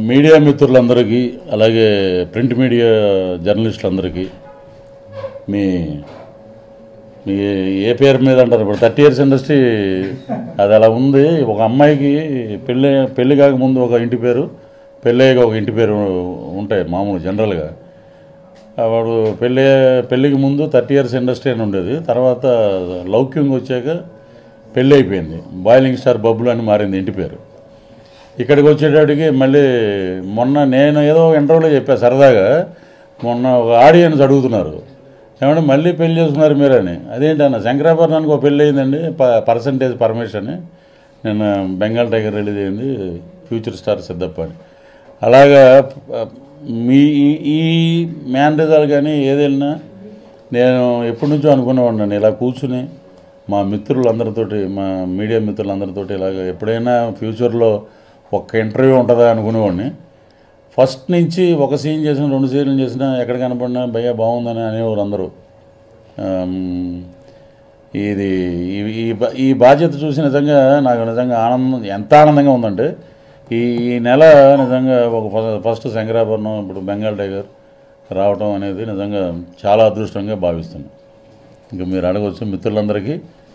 Media మిత్రులందరికీ అలాగే print media జర్నలిస్టులందరికీ మీ మీ ఏ పేరు మీద అంటారు ఇప్పుడు థర్టీ ఇయర్స్ ఇండస్ట్రీ అది అలా ఉంది ఒక అమ్మాయికి పెళ్ళి పెళ్ళి కాకముందు ఒక ఇంటి పేరు పెళ్ళయ్యాక ఒక ఇంటి పేరు ఉంటాయి మామూలు జనరల్గా ఆ వాడు పెళ్ళి పెళ్ళికి ముందు థర్టీ ఇయర్స్ ఇండస్ట్రీ అని ఉండేది తర్వాత లౌక్యంగా వచ్చాక పెళ్ళి అయిపోయింది బాయిలింగ్ స్టార్ బబ్బులు అని మారింది ఇంటి పేరు ఇక్కడికి వచ్చేటప్పటికి మళ్ళీ మొన్న నేను ఏదో ఇంటర్వ్యూలో చెప్పా సరదాగా మొన్న ఒక ఆడియన్స్ అడుగుతున్నారు ఏమంటే మళ్ళీ పెళ్లి చేసుకున్నారు మీరని అదేంటన్న శంకరాభరణానికి ఒక పెళ్ళి అయిందండి ప పర్సంటేజ్ పర్మిషన్ నేను బెంగాల్ టైగర్ రిలీజ్ అయింది ఫ్యూచర్ స్టార్ సిద్ధప్ప అని అలాగా ప- మీ ఈ- ఈ మ్యానరిజాలు కానీ ఏదైనా నేను ఎప్పటి నుంచో అనుకునేవాడిని ఇలా కూర్చుని మా మిత్రులందరితోటి మా మీడియా మిత్రులందరితోటి ఇలాగ ఎప్పుడైనా ఫ్యూచర్లో ఒక్క ఇంటర్వ్యూ ఉంటుందా అనుకునేవాడిని ఫస్ట్ నుంచి ఒక సీన్ చేసిన రెండు సీన్లు చేసినా ఎక్కడ కనపడినా భయ్యా బాగుందని అనేవారు అందరూ ఆమ్, ఇది ఈ- ఈ బా- ఈ బాధ్యత చూసి నిజంగా నాకు నిజంగా ఆనందం ఎంత ఆనందంగా ఉందంటే ఈ ఈ నెల నిజంగా ఒక ఫ- ఫస్ట్ శంకరాభరణం ఇప్పుడు బెంగాల్ టైగర్ రావటం అనేది నిజంగా చాలా అదృష్టంగా భావిస్తున్నాను ఇంకా మీరు అడగవచ్చు మిత్రులందరికీ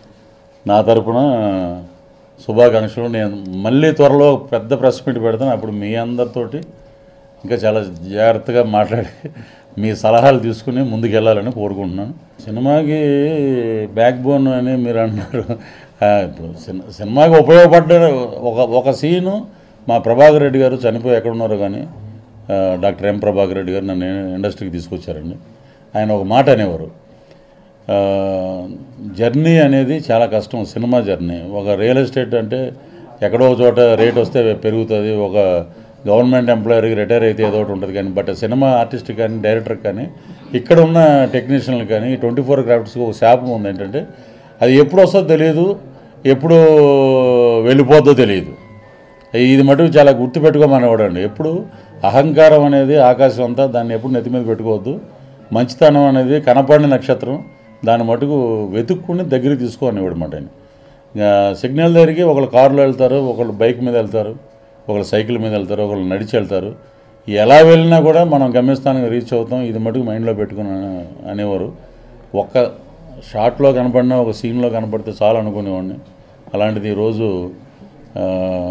నా తరపున శుభాకాంక్షలు నేను మళ్ళీ త్వరలో పెద్ద ప్రెస్ మీట్ పెడతాను అప్పుడు మీ అందరితోటి ఇంకా చాలా జాగ్రత్తగా మాట్లాడి మీ సలహాలు తీసుకుని ముందుకెళ్ళాలని కోరుకుంటున్నాను సినిమాకి బ్యాక్ బోన్ అని మీరు అంటున్నారు ఆ, ఇప్పుడు సిన్- సినిమాకి ఉపయోగపడ్డ ఒక ఒక సీను మా ప్రభాకర్ రెడ్డి గారు చనిపోయి ఎక్కడ ఉన్నారో కానీ ఆ, డాక్టర్ ఎం ప్రభాకర్ రెడ్డి గారు నన్ను ఇండస్ట్రీకి తీసుకొచ్చారండి ఆయన ఒక మాట అనేవారు ఆ, జర్నీ అనేది చాలా కష్టం సినిమా జర్నీ ఒక రియల్ ఎస్టేట్ అంటే ఎక్కడో ఒక చోట రేట్ వస్తే పెరుగుతుంది ఒక గవర్నమెంట్ ఎంప్లాయర్కి రిటైర్ అయితే ఏదో ఒకటి ఉంటుంది కానీ బట్ సినిమా ఆర్టిస్ట్ కానీ డైరెక్టర్ కానీ ఇక్కడ ఉన్న టెక్నీషియన్లు కానీ ట్వంటీ ఫోర్ క్రాఫ్ట్స్కి ఒక శాపం ఉంది ఏంటంటే అది ఎప్పుడు వస్తుందో తెలియదు ఎప్పుడు వెళ్ళిపోద్దో తెలియదు ఇది మటుకు చాలా గుర్తుపెట్టుకోమనేవాడు అండి ఎప్పుడు అహంకారం అనేది ఆకాశం అంతా దాన్ని ఎప్పుడు నెత్తి మీద పెట్టుకోవద్దు మంచితనం అనేది కనపడిన నక్షత్రం దాన్ని మటుకు వెతుక్కుని దగ్గరికి తీసుకోనివాడు మాట ఆయన ఇంకా సిగ్నల్ దగ్గరికి ఒకళ్ళు కారులో వెళ్తారు ఒకళ్ళు బైక్ మీద వెళ్తారు ఒకళ్ళు సైకిల్ మీద వెళ్తారు ఒకళ్ళు నడిచి వెళ్తారు ఎలా వెళ్ళినా కూడా మనం గమ్యస్థానానికి రీచ్ అవుతాం ఇది మటుకు మైండ్లో పెట్టుకుని అనేవారు ఒక్క షార్ట్లో కనపడినా ఒక సీన్లో కనపడితే చాలు అనుకునేవాడిని అలాంటిది ఈరోజు ఆ,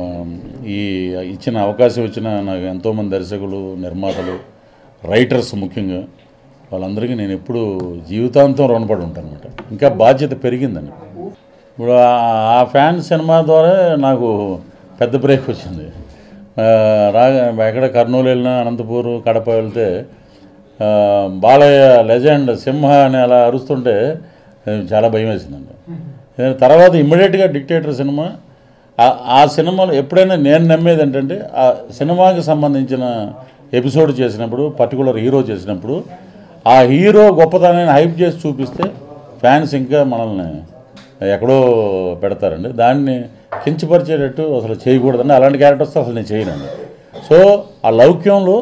ఈ ఇచ్చిన అవకాశం ఇచ్చిన నాకు ఎంతోమంది దర్శకులు నిర్మాతలు రైటర్స్ ముఖ్యంగా వాళ్ళందరికీ నేను ఎప్పుడు జీవితాంతం రుణపడి ఉంటాను అనమాట ఇంకా బాధ్యత పెరిగిందండి ఇప్పుడు ఆ- ఆ ఫ్యాన్ సినిమా ద్వారా నాకు పెద్ద బ్రేక్ వచ్చింది ఆ, రాగా ఎక్కడ కర్నూలు వెళ్ళినా అనంతపూర్ కడప వెళ్తే ఆ, బాలయ్య లెజెండ్ సింహ అని అలా అరుస్తుంటే ఆ, చాలా భయం వేసిందండి ఏ, తర్వాత ఇమ్మీడియట్గా డిక్టేటర్ సినిమా ఆ- ఆ సినిమాలో ఎప్పుడైనా నేను నమ్మేది ఏంటంటే ఆ సినిమాకి సంబంధించిన ఎపిసోడ్ చేసినప్పుడు పర్టికులర్ హీరో చేసినప్పుడు ఆ హీరో గొప్పతనాన్ని హైప్ చేసి చూపిస్తే ఫ్యాన్స్ ఇంకా మనల్ని ఎక్కడో పెడతారండి దాన్ని కించపరిచేటట్టు అసలు చేయకూడదండి అలాంటి క్యారెక్టర్స్ అసలు నేను చేయనండి సో ఆ లౌక్యంలో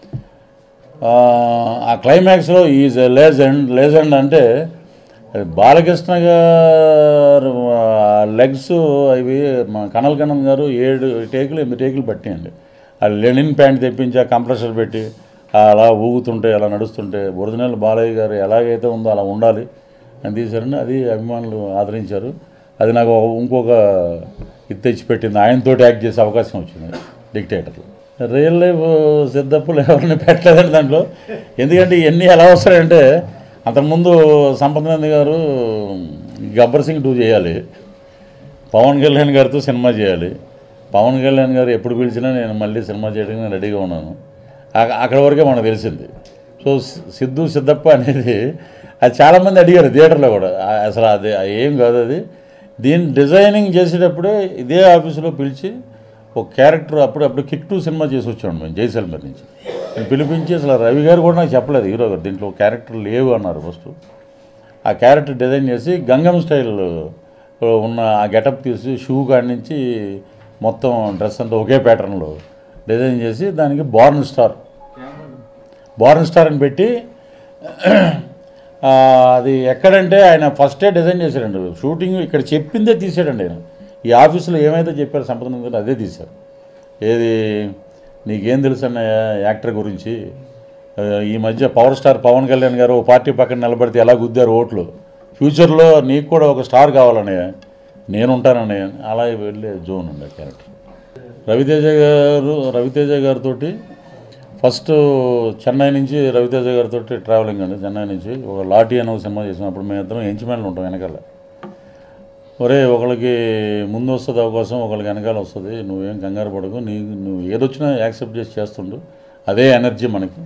ఆ, ఆ క్లైమాక్స్లో ఈజ్ లేజెండ్ లేజెండ్ అంటే అది బాలకృష్ణ గారు లెగ్స్ అవి మా కనల్ కన్నన్ గారు ఏడు టేకులు ఎనిమిది టేకులు పట్టియండి ఆ లెనిన్ ప్యాంట్ తెప్పించి ఆ కంప్రెసర్ పెట్టి అలా ఊగుతుంటే అలా నడుస్తుంటే ఒరిజినల్ బాలయ్య గారు ఎలాగైతే ఉందో అలా ఉండాలి అని తీశారండి అది అభిమానులు ఆదరించారు అది నాకు ఒక- ఇంకొక ఇది తెచ్చిపెట్టింది ఆయనతోటి యాక్ట్ చేసే అవకాశం వచ్చింది డిక్టేటర్లు రియల్ లైఫ్ సిద్ధప్పులు ఎవరిని పెట్టలేదండి దాంట్లో ఎందుకంటే ఇవన్నీ ఎలా వస్తాయంటే అంతకుముందు సంపత్ నంది గారు గబ్బర్ సింగ్ టూ చేయాలి పవన్ కళ్యాణ్ గారితో సినిమా చేయాలి పవన్ కళ్యాణ్ గారు ఎప్పుడు పిలిచినా నేను మళ్ళీ సినిమా చేయడానికి నేను రెడీగా ఉన్నాను అక- అక్కడ వరకే మనకు తెలిసింది సో సి- సిద్ధు సిద్ధప్ప అనేది అది చాలామంది అడిగారు థియేటర్లో కూడా ఆ- అసలు అది అది ఏం కాదు అది దీన్ని డిజైనింగ్ చేసేటప్పుడే ఇదే ఆఫీసులో పిలిచి ఒక క్యారెక్టర్ అప్పుడు అప్పుడు కిక్ టూ సినిమా చేసి వచ్చాను మేము జైసల్మర్ నుంచి నేను పిలిపించి అసలు రవి గారు కూడా నాకు చెప్పలేదు హీరో గారు దీంట్లో క్యారెక్టర్ లేవు అన్నారు ఫస్ట్ ఆ క్యారెక్టర్ డిజైన్ చేసి గంగం స్టైల్ ఉన్న ఆ గెటప్ తీసి షూ కాడి నుంచి మొత్తం డ్రెస్ అంతా ఒకే ప్యాటర్న్లో డిజైన్ చేసి దానికి బార్న్ స్టార్ బార్న్ స్టార్ అని పెట్టి ఆ, అది ఎక్కడంటే ఆయన ఫస్టే డిజైన్ చేశాడండి షూటింగ్ ఇక్కడ చెప్పిందే తీసాడండి ఆయన ఈ ఆఫీసులో ఏమైతే చెప్పారు సంపద గారు అదే తీశారు ఏది నీకేం తెలుసు అన్నయ్య యాక్టర్ గురించి ఆ, ఈ మధ్య పవర్ స్టార్ పవన్ కళ్యాణ్ గారు ఓ పార్టీ పక్కన నిలబడితే ఎలా గుద్దారు ఓట్లు ఫ్యూచర్లో నీకు కూడా ఒక స్టార్ కావాలన్నయ్య నేను ఉంటానన్నయ్య అలా వెళ్ళే జోన్ ఉండే క్యారెక్టర్ రవితేజ గారు రవితేజ గారితో ఫస్ట్ చెన్నై నుంచి రవితేజ గారితో ట్రావెలింగ్ అండి చెన్నై నుంచి ఒక లాఠీ అనే ఒక సినిమా చేసినప్పుడు మేము ఇద్దరం ఎంచిమేళ్ళు ఉంటాం వెనకాల ఒరే ఒకళ్ళకి ముందు వస్తుంది అవకాశం ఒకళ్ళకి వెనకాల వస్తుంది నువ్వేం కంగారు పడకు నీ నువ్వు ఏదొచ్చినా యాక్సెప్ట్ చేసి చేస్తుండు అదే ఎనర్జీ మనకి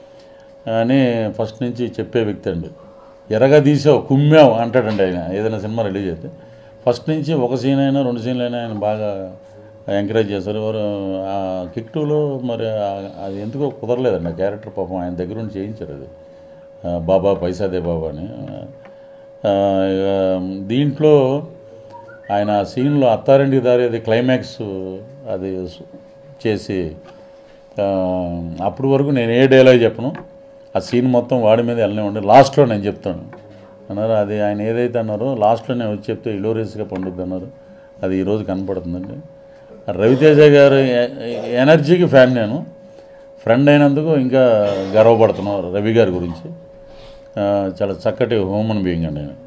అని ఫస్ట్ నుంచి చెప్పే వ్యక్తి అండి ఎరగా తీసావు కుమ్మావు అంటాడండి ఆయన ఏదైనా సినిమా రిలీజ్ అయితే ఫస్ట్ నుంచి ఒక సీన్ అయినా రెండు సీన్లు అయినా ఆయన బాగా ఎంకరేజ్ చేస్తారు ఎవరు ఆ కిక్ టూలో మరి ఆ- అది ఎందుకో కుదరలేదండి ఆ క్యారెక్టర్ పాపం ఆయన దగ్గర నుండి చేయించారు అది ఆ, బాబా పైసాదే బాబా అని ఆ, ఇక దీంట్లో ఆయన ఆ సీన్లో అత్తారింటికి దారి అది క్లైమాక్స్ అది సు- చేసి ఆ, అప్పటి వరకు నేను ఏ డైలాగ్ చెప్పను ఆ సీన్ మొత్తం వాడి మీద వెళ్ళనే ఉండి లాస్ట్లో నేను చెప్తాను అన్నారు అది ఆయన ఏదైతే అన్నారో లాస్ట్లో నేను వచ్చి చెప్తే ఇలోరియస్గా పండుద్ది అన్నారు అది ఈరోజు కనపడుతుందండి రవితేజ గారు ఎ- ఎనర్జీకి ఫ్యాన్ నేను ఫ్రెండ్ అయినందుకు ఇంకా గర్వపడుతున్నాను రవి గారి గురించి ఆ, చాలా చక్కటి హ్యూమన్ బీయింగ్ అండి ఆయన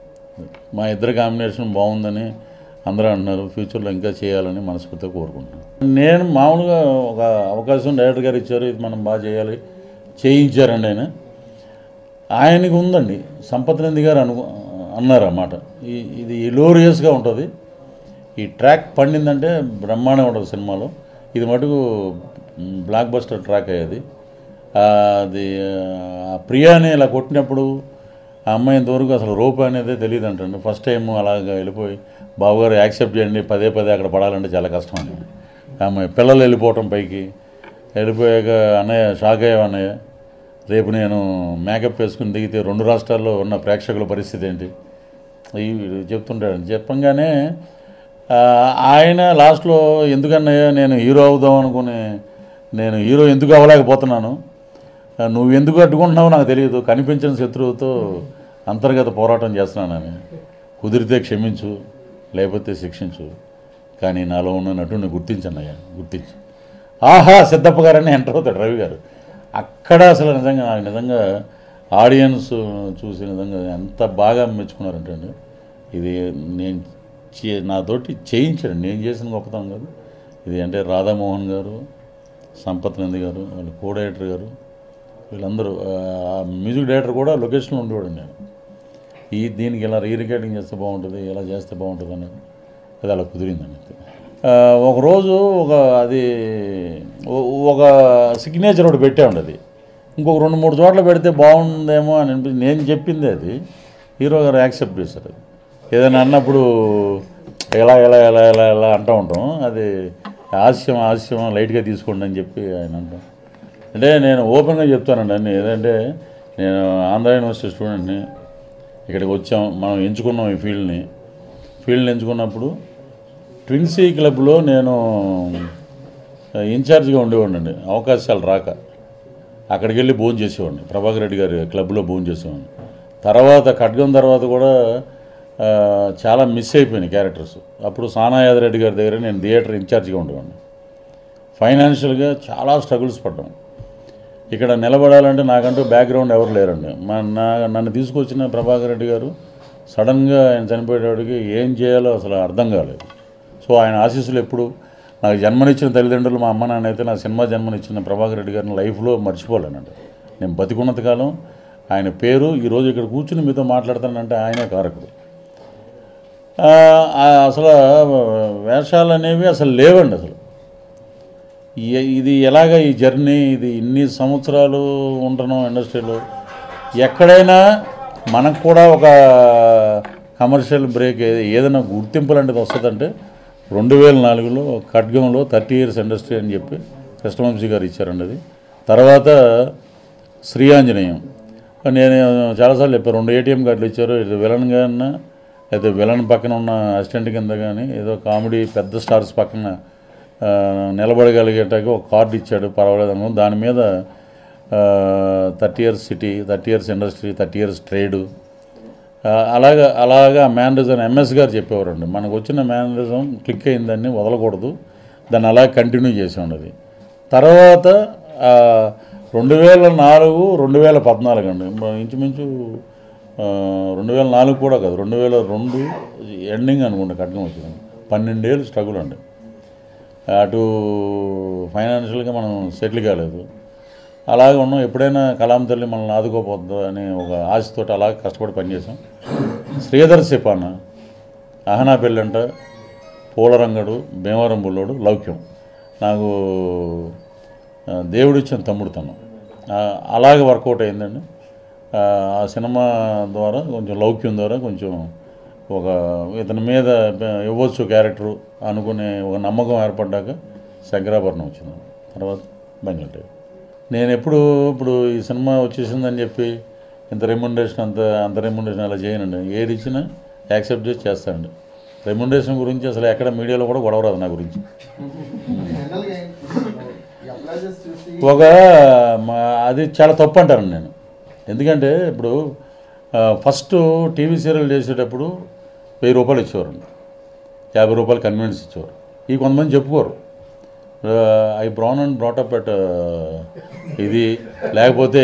మా ఇద్దరి కాంబినేషన్ బాగుందని అందరూ అంటున్నారు ఫ్యూచర్లో ఇంకా చేయాలని మనస్ఫూర్తిగా కోరుకుంటున్నాను నేను మామూలుగా ఒక అవకాశం డైరెక్టర్ గారు ఇచ్చారు ఇది మనం బాగా చేయాలి చేయించారండి ఆయన ఆయనకి ఉందండి సంపత్ నంది గారు అను అన్నారు అన్నమాట ఈ ఇది ఇలోరియస్గా ఉంటుంది ఈ ట్రాక్ పండిందంటే బ్రహ్మాండంగా ఉంటుంది సినిమాలో ఇది మటుకు మ్, బ్లాక్ బస్టర్ ట్రాక్ అయ్యేది ఆ, అది ఆ ప్రియాని ఇలా కొట్టినప్పుడు ఆ అమ్మాయి ఇంతవరకు అసలు రోప్ అనేది తెలియదు అంటండి ఫస్ట్ టైం అలాగ వెళ్ళిపోయి బావగారు యాక్సెప్ట్ చేయండి పదే పదే అక్కడ పడాలంటే చాలా కష్టం అండి ఆ అమ్మాయి పిల్లలు వెళ్ళిపోవటం పైకి వెళ్ళిపోయాక అన్నయ్య షాక్ అయ్యావు అన్నయ్య రేపు నేను మేకప్ వేసుకుని దిగితే రెండు రాష్ట్రాల్లో ఉన్న ప్రేక్షకుల పరిస్థితి ఏంటి ఇవి చెప్తుంటాడు చెప్పంగానే ఆ, ఆయన లాస్ట్లో ఎందుకన్నయ్య నేను హీరో అవుదాం అనుకుని నేను హీరో ఎందుకు అవ్వలేకపోతున్నాను ఆ, నువ్వు ఎందుకు అడ్డుకుంటున్నావో నాకు తెలియదు కనిపించిన శత్రువుతో అంతర్గత పోరాటం చేస్తున్నానని కుదిరితే క్షమించు లేకపోతే శిక్షించు కానీ నాలో ఉన్న నటుని గుర్తించన్నయ్య గుర్తించు ఆహా సిద్ధప్ప గారని ఎంటర్ అవుతాడు రవి గారు అక్కడ అసలు నిజంగా నాకు నిజంగా ఆడియన్స్ చూసి నిజంగా ఎంత బాగా మెచ్చుకున్నారంటే అండి ఇది నేను చే నాతోటి చేయించాడు నేను చేసిన గొప్పతనం కాదు ఇది అంటే రాధామోహన్ గారు సంపత్ నంది గారు వాళ్ళ కో డైరెక్టర్ గారు వీళ్ళందరూ ఆ మ్యూజిక్ డైరెక్టర్ కూడా లొకేషన్లో ఉండేవాడు నేను ఈ దీనికి ఇలా రీ రికార్డింగ్ చేస్తే బాగుంటుంది ఇలా చేస్తే బాగుంటుంది అన్నది అది అలా కుదిరిందండి ఆ, ఒకరోజు ఒక అది ఓ- ఒక సిగ్నేచర్ ఒకటి పెట్టామండి అది ఇంకొక రెండు మూడు చోట్ల పెడితే బాగుందేమో అని అనిపించి నేను చెప్పింది అది హీరో గారు యాక్సెప్ట్ చేశారు అది ఏదైనా అన్నప్పుడు ఎలా ఎలా ఎలా ఎలా ఎలా అంటూ ఉంటాం అది హాస్యం హాస్యం లైట్గా తీసుకోండి అని చెప్పి ఆయన అంటాం అంటే నేను ఓపెన్గా చెప్తానండి అన్ని ఏదంటే నేను ఆంధ్ర యూనివర్సిటీ స్టూడెంట్ని ఇక్కడికి వచ్చాం మనం ఎంచుకున్నాం ఈ ఫీల్డ్ని ఫీల్డ్ని ఎంచుకున్నప్పుడు ట్విన్సీ క్లబ్లో నేను ఇన్ఛార్జ్గా ఉండేవాడిని అవకాశాలు రాక అక్కడికి వెళ్ళి భోజనం చేసేవాడిని ప్రభాకర్ రెడ్డి గారి క్లబ్లో భోజనం చేసేవాడిని తర్వాత ఖడ్గం తర్వాత కూడా ఆ, చాలా మిస్ అయిపోయినాయి క్యారెక్టర్స్ అప్పుడు సానాయాద రెడ్డి గారి దగ్గర నేను థియేటర్ ఇన్ఛార్జ్గా ఉండేవాడిని ఫైనాన్షియల్గా చాలా స్ట్రగుల్స్ పడ్డాం ఇక్కడ నిలబడాలంటే నాకంటూ బ్యాక్గ్రౌండ్ ఎవరు లేరండి మా నా నన్ను తీసుకొచ్చిన ప్రభాకర్ రెడ్డి గారు సడన్గా ఆయన చనిపోయేటప్పటికి ఏం చేయాలో అసలు అర్థం కాలేదు సో ఆయన ఆశీస్సులు ఎప్పుడు నాకు జన్మనిచ్చిన తల్లిదండ్రులు మా అమ్మ నాన్న అయితే నా సినిమా జన్మనిచ్చిన ప్రభాకర్ రెడ్డి గారిని లైఫ్లో మర్చిపోలేనండి నేను బతికున్నంత కాలం ఆయన పేరు ఈరోజు ఇక్కడ కూర్చుని మీతో మాట్లాడతానంటే ఆయనే కారకుడు ఆ, ఆ అసలు వేషాలు అనేవి అసలు లేవండి అసలు ఈ- ఇది ఎలాగ ఈ జర్నీ ఇది ఇన్ని సంవత్సరాలు ఉంటున్నాం ఇండస్ట్రీలో ఎక్కడైనా మనకు కూడా ఒక కమర్షియల్ బ్రేక్ ఏ- ఏదైనా గుర్తింపు లాంటిది వస్తుందంటే రెండు వేల నాలుగులో ఖడ్గంలో థర్టీ ఇయర్స్ ఇండస్ట్రీ అని చెప్పి కృష్ణవంశీ గారు ఇచ్చారండి అది తర్వాత శ్రీ ఆంజనేయం నేను చాలాసార్లు చెప్పాను రెండు ఏటీఎం కార్డులు ఇచ్చారు ఇది విలన్ కన్నా అయితే విలన్ పక్కన ఉన్న అసిస్టెంట్ కింద కానీ ఏదో కామెడీ పెద్ద స్టార్స్ పక్కన ఆ, నిలబడగలిగేటకు ఒక కార్డు ఇచ్చాడు పర్వాలేదు అనుకో దాని మీద thirty years city thirty years industry thirty years trade అలాగా అలాగా మేనరిజం ఎంఎస్ గారు చెప్పేవారండి మనకు వచ్చిన మేనరిజం క్లిక్ అయిందాన్ని వదలకూడదు దాన్ని అలా కంటిన్యూ చేసి ఉన్నది తర్వాత ఆ, రెండు వేల నాలుగు రెండు వేల పద్నాలుగు అండి మ- ఇంచుమించు ఆ, రెండు వేల నాలుగు కూడా కాదు రెండు వేల రెండు ఎండింగ్ అనుకుంటా కట్నం వచ్చింది పన్నెండేళ్ళు స్ట్రగుల్ అండి అటు ఫైనాన్షియల్గా మనం సెటిల్ కాలేదు అలాగే ఉన్నాం ఎప్పుడైనా కలాం తల్లి మనల్ని ఆదుకోపోద్దు అని ఒక ఆశతోటి అలాగే కష్టపడి పనిచేసాం శ్రీధర్ సిపాన అహనా పెళ్ళంట పూలరంగడు భీమవరం బుల్లోడు లౌక్యం నాకు ఆ, దేవుడిచ్చిన తమ్ముడు తను ఆ, అలాగే వర్కౌట్ అయిందండి ఆ ఆ సినిమా ద్వారా కొంచెం లౌక్యం ద్వారా కొంచెం ఒక ఇతని మీద ఇవ్వచ్చు క్యారెక్టరు అనుకునే ఒక నమ్మకం ఏర్పడ్డాక శంకరాభరణం వచ్చింది తర్వాత బంజల్ నేను ఎప్పుడు ఇప్పుడు ఈ సినిమా వచ్చేసిందని చెప్పి ఇంత రెమ్యునరేషన్ అంత అంత రెమ్యునరేషన్ అలా చేయనండి ఏది ఇచ్చినా యాక్సెప్ట్ చేసి చేస్తానండి రెమ్యునరేషన్ గురించి అసలు ఎక్కడ మీడియాలో కూడా గొడవ రాదు నా గురించి జనరల్గా ఈ అప్లైజెస్ చూసి ఒక మా అది చాలా తప్పు అంటాను నేను ఎందుకంటే ఇప్పుడు ఆ, ఫస్ట్ టీవీ సీరియల్ చేసేటప్పుడు వెయ్యి రూపాయలు ఇచ్చేవారండి యాభై రూపాయలు కన్వీనియన్స్ ఇచ్చేవారు ఈ కొంతమంది చెప్పుకోరు I born and brought up at ఇది లేకపోతే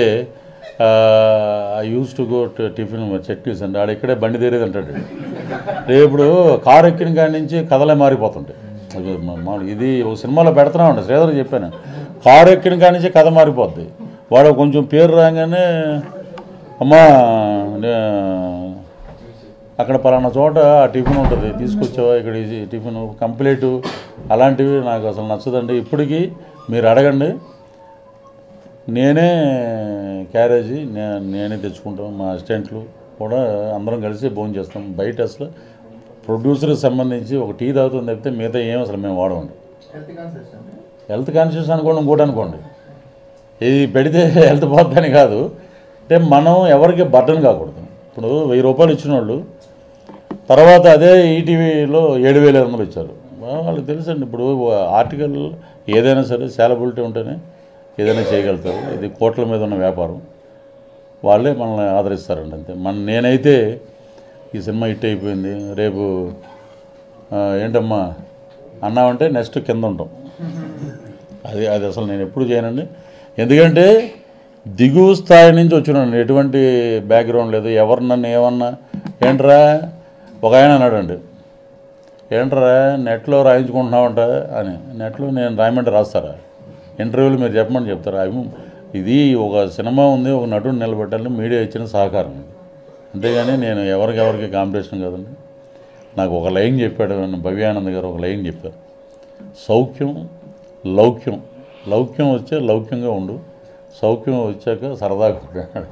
I use to go tiffin chutneys అండి ఆడ ఇక్కడే బండి తీరేది అంటాడు రేపు ఇప్పుడు కారు ఎక్కిన కాడి నుంచి కథలే మారిపోతుంటాయి అది మా- మామూలు ఇది ఒక సినిమాలో పెడుతున్నామండి శ్రీధర్ చెప్పాను కారు ఎక్కిన కాడి నుంచి కథ మారిపోద్ది వాడు కొంచెం పేరు రాగానే అమ్మా నే- అక్కడ పలానా చోట ఆ టిఫిన్ ఉంటుంది తీసుకొచ్చావా ఇక్కడ ఇది టిఫిన్ కంప్లీట్ అలాంటివి నాకు అసలు నచ్చదండి ఇప్పటికీ మీరు అడగండి నేనే క్యారేజీ నే- నేనే తెచ్చుకుంటాం మా అసిస్టెంట్లు కూడా అందరం కలిసి భోజనం చేస్తాం బయట అసలు ప్రొడ్యూసర్కి సంబంధించి ఒక టీ తాగుతుంది తప్పితే మిగతా ఏం అసలు మేము వాడమండి హెల్త్ కాన్షియస్ అండి హెల్త్ కాన్షియస్ అనుకోండి ఇంకోటి అనుకోండి ఇది పెడితే హెల్త్ పోద్దని కాదు అంటే మనం ఎవరికి బర్డన్ కాకూడదు ఇప్పుడు వెయ్యి రూపాయలు ఇచ్చిన వాళ్ళు తర్వాత అదే ఈటీవీలో ఏడు వేల ఐదు వందలు ఇచ్చారు వాళ్ళకి తెలుసండి ఇప్పుడు ఆర్టికల్ ఏదైనా సరే శాలబిలిటీ ఉంటేనే ఏదైనా చేయగలుగుతారు ఇది కోట్ల మీద ఉన్న వ్యాపారం వాళ్ళే మనల్ని ఆదరిస్తారండి అంతే మన నేనైతే ఈ సినిమా హిట్ అయిపోయింది రేపు ఆ, ఏంటమ్మా అన్నామంటే నెక్స్ట్ కింద ఉంటాం అది అది అసలు నేను ఎప్పుడు చేయనండి ఎందుకంటే దిగువ స్థాయి నుంచి వచ్చినాను ఎటువంటి బ్యాక్గ్రౌండ్ లేదు ఎవరు నన్ను ఏమన్నా ఏంట్రా ఒక ఆయన అన్నాడండి ఏంట్రా నెట్లో రాయించుకుంటున్నావంట అని నెట్లో నేను రాయమంటే రాస్తారా ఇంటర్వ్యూలు మీరు చెప్పమని చెప్తారా అవి ఇది ఒక సినిమా ఉంది ఒక నటుడు నిలబెట్టాలని మీడియా ఇచ్చిన సహకారం ఇది అంతేగాని నేను ఎవరికెవరికి కాంపిటీషన్ కాదండి నాకు ఒక లైన్ చెప్పాడు భవ్యానంద్ గారు ఒక లైన్ చెప్పారు సౌఖ్యం లౌక్యం లౌక్యం వచ్చే లౌక్యంగా ఉండు సౌఖ్యం వచ్చాక సరదాగా ఉండు అన్నాడు.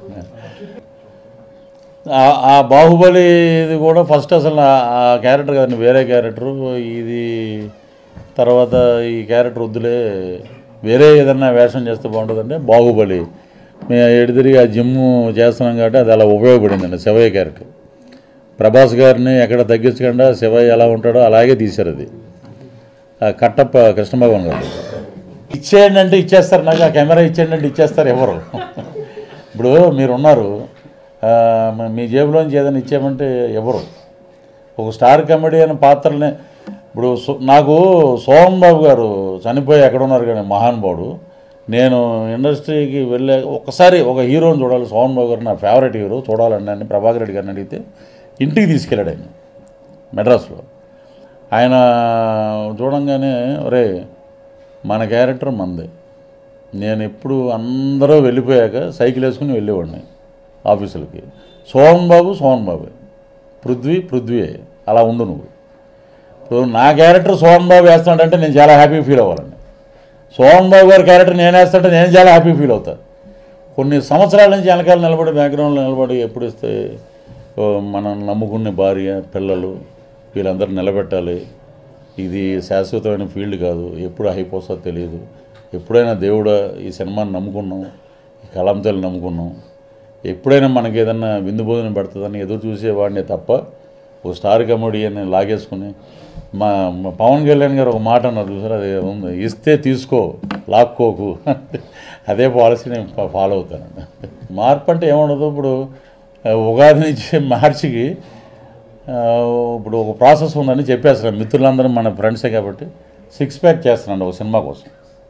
ఆ- ఆ బాహుబలి ఇది కూడా ఫస్ట్ అసలు ఆ- ఆ క్యారెక్టర్ కదండి వేరే క్యారెక్టరు ఇది తర్వాత ఈ క్యారెక్టర్ వద్దులే వేరే ఏదన్నా వేషం చేస్తే బాగుంటుందంటే బాహుబలి మేము ఎటు తిరిగి ఆ జిమ్ చేస్తున్నాం కాబట్టి అది అలా ఉపయోగపడిందండి శివయ్య క్యారెక్టర్ ప్రభాస్ గారిని ఎక్కడ తగ్గించకుండా శివయ్య ఎలా ఉంటాడో అలాగే తీశారు అది ఆ కట్టప్ప కృష్ణ భగవాన్ గారు ఇచ్చేయండి అంటే ఇచ్చేస్తారు నాకు ఆ కెమెరా ఇచ్చేయండి అంటే ఇచ్చేస్తారు ఎవరు ఇప్పుడు మీరు ఉన్నారు ఆ, మ- మీ జేబులోంచి ఏదైనా ఇచ్చేయమంటే ఎవరు ఒక స్టార్ కమెడియన్ పాత్రని ఇప్పుడు సు- నాకు సోహన్ బాబు గారు చనిపోయి ఎక్కడ ఉన్నారు కానీ మహానుభావుడు నేను ఇండస్ట్రీకి వెళ్ళే ఒకసారి ఒక హీరోని చూడాలి సోహన్ బాబు గారు నా ఫేవరెట్ హీరో చూడాలండి అని ప్రభాకర్ రెడ్డి గారిని అడిగితే ఇంటికి తీసుకెళ్ళాడు ఆయన మెడ్రాస్లో ఆయన చూడంగానే ఒరే మన క్యారెక్టర్ మంది నేను ఎప్పుడు అందరూ వెళ్ళిపోయాక సైకిల్ వేసుకుని వెళ్ళేవాడిని ఆఫీసులకి సోహన్ బాబు సోహన్ బాబు పృథ్వీ పృథ్వీ అలా ఉండు నువ్వు ఇప్పుడు నా క్యారెక్టర్ సోహన్ బాబు వేస్తాడంటే నేను చాలా హ్యాపీ ఫీల్ అవ్వాలండి సోహన్ బాబు గారి క్యారెక్టర్ నేను వేస్తుంటే నేను చాలా హ్యాపీ ఫీల్ అవుతాను కొన్ని సంవత్సరాల నుంచి వెనకాల నిలబడి బ్యాక్గ్రౌండ్లో నిలబడి ఎప్పుడు ఇస్తే ఓ, మనం నమ్ముకునే భార్య పిల్లలు వీళ్ళందరూ నిలబెట్టాలి ఇది శాశ్వతమైన ఫీల్డ్ కాదు ఎప్పుడు అయిపోతుందో తెలియదు ఎప్పుడైనా దేవుడా ఈ సినిమాని నమ్ముకున్నాం ఈ కలంతలు నమ్ముకున్నాం ఎప్పుడైనా మనకి ఏదన్నా విందు భోజనం పెడుతుందని ఎదురు చూసేవాడిని తప్ప ఓ స్టార్ కమెడియన్ లాగేసుకుని మా మా పవన్ కళ్యాణ్ గారు ఒక మాట అన్నారు చూసారు అది ఉంది ఇస్తే తీసుకో లాక్కోకు అదే పాలసీ నేను ఫా- ఫాలో అవుతానండి మార్పు అంటే ఏముండదు ఇప్పుడు ఆ, ఉగాది నుంచి మార్చికి ఆ, ఇప్పుడు ఒక ప్రాసెస్ ఉందని చెప్పేస్తున్నాను మిత్రులందరూ మన ఫ్రెండ్సే కాబట్టి సిక్స్ ప్యాక్ చేస్తున్నాను ఒక సినిమా కోసం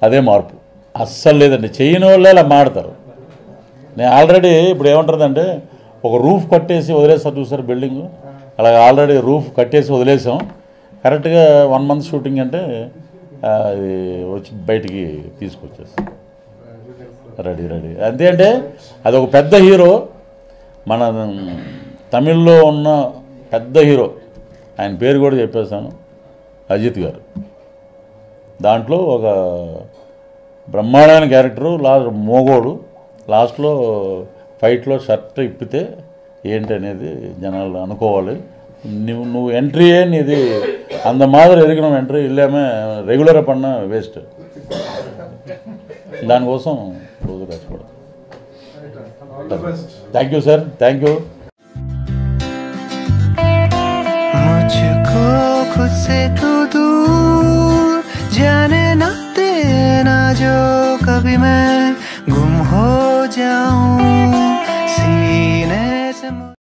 అదే మార్పు అస్సలు లేదండి చేయని వాళ్ళే అలా మాడతారు నేను ఆల్రెడీ ఇప్పుడు ఏమంటుందంటే ఒక రూఫ్ కట్టేసి వదిలేస్తారు చూసారు బిల్డింగ్ అలాగే ఆల్రెడీ రూఫ్ కట్టేసి వదిలేసాం కరెక్ట్గా వన్ మంత్ షూటింగ్ అంటే ఆ, అది వచ్చి బయటికి తీసుకొచ్చేస్తాం రెడీ రెడీ అంతే అంటే అది ఒక పెద్ద హీరో మన తమిళ్లో ఉన్న పెద్ద హీరో ఆయన పేరు కూడా చెప్పేశాను అజిత్ గారు దాంట్లో ఒక బ్రహ్మాండమైన క్యారెక్టరు లాస్ట్ మోగోడు లాస్ట్లో ఫైట్లో షర్ట్ ఇప్పితే ఏంటి అనేది జనాలు అనుకోవాలి నువ్వు నువ్వు ఎంట్రీయే నీది అంత మాదిరి ఎరిగిన ఎంట్రీ ఇల్లామే రెగ్యులర్ పడిన వేస్ట్ దానికోసం రోజు కష్టపడతాం thank you sir thank you मुझको खुद से तू दूर जाने ना देना जो कभी मैं गुम हो जाऊं